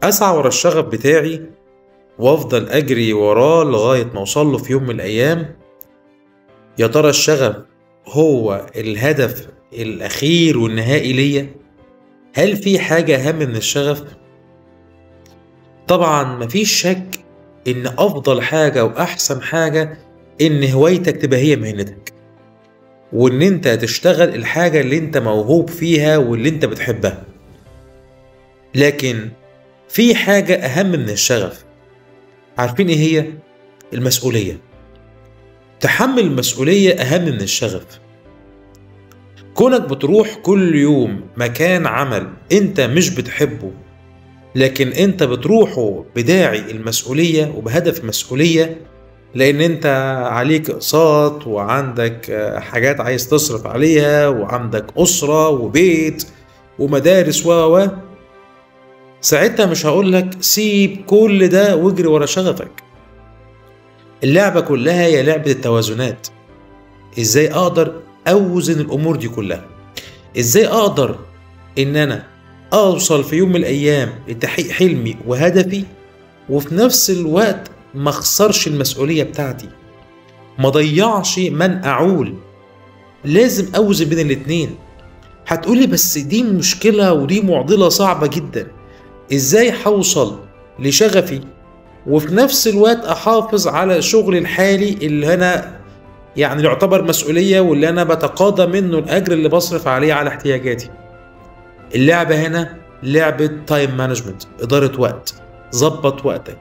أسعى ورا الشغف بتاعي وأفضل أجري وراه لغاية ما أوصل له في يوم من الأيام يا ترى الشغف هو الهدف الأخير والنهائي ليا؟ هل في حاجة أهم من الشغف؟ طبعا مفيش شك إن أفضل حاجة وأحسن حاجة إن هوايتك تبقى هي مهنتك وإن أنت تشتغل الحاجة اللي أنت موهوب فيها واللي أنت بتحبها لكن في حاجة أهم من الشغف عارفين إيه هي؟ المسؤولية تحمل المسؤولية أهم من الشغف كونك بتروح كل يوم مكان عمل أنت مش بتحبه لكن أنت بتروحه بداعي المسؤولية وبهدف المسؤولية لأن أنت عليك أقساط وعندك حاجات عايز تصرف عليها وعندك أسرة وبيت ومدارس و و ساعتها مش هقولك سيب كل ده واجري ورا شغفك اللعبة كلها هي لعبة التوازنات ازاي اقدر اوزن الامور دي كلها ازاي اقدر ان انا اوصل في يوم من الايام لتحقيق حلمي وهدفي وفي نفس الوقت ما اخسرش المسؤولية بتاعتي ما ضيعش من اعول لازم اوزن بين الاتنين هتقولي بس دي مشكلة ودي معضلة صعبة جدا ازاي هوصل لشغفي وفي نفس الوقت احافظ على شغلي الحالي اللي انا يعني يعتبر مسؤولية واللي انا بتقاضى منه الاجر اللي بصرف عليه على احتياجاتي اللعبة هنا لعبة تايم مانجمنت ادارة وقت ظبط وقتك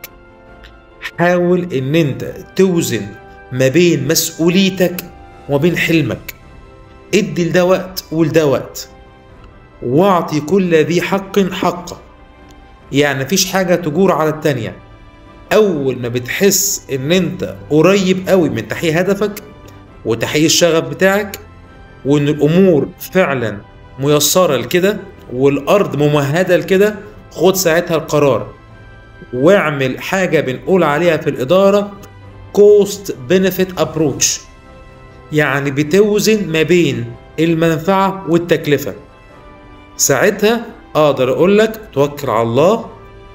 حاول ان انت توزن ما بين مسؤوليتك وبين حلمك ادي لده وقت ولده وقت واعطي كل ذي حق حقه يعني مفيش حاجة تجور على التانية أول ما بتحس إن أنت قريب قوي من تحقيق هدفك وتحقيق الشغف بتاعك وإن الأمور فعلا ميسرة لكده والأرض ممهدة لكده خد ساعتها القرار واعمل حاجة بنقول عليها في الإدارة كوست بنفيت ابروتش يعني بتوزن ما بين المنفعة والتكلفة ساعتها اقدر اقول لك توكل على الله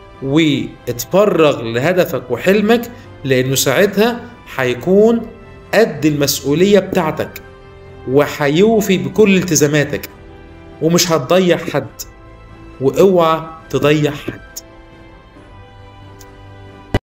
واتفرغ لهدفك وحلمك لانه ساعتها هيكون قد المسؤولية بتاعتك وهيوفي بكل التزاماتك ومش هتضيع حد واوعى تضيع حد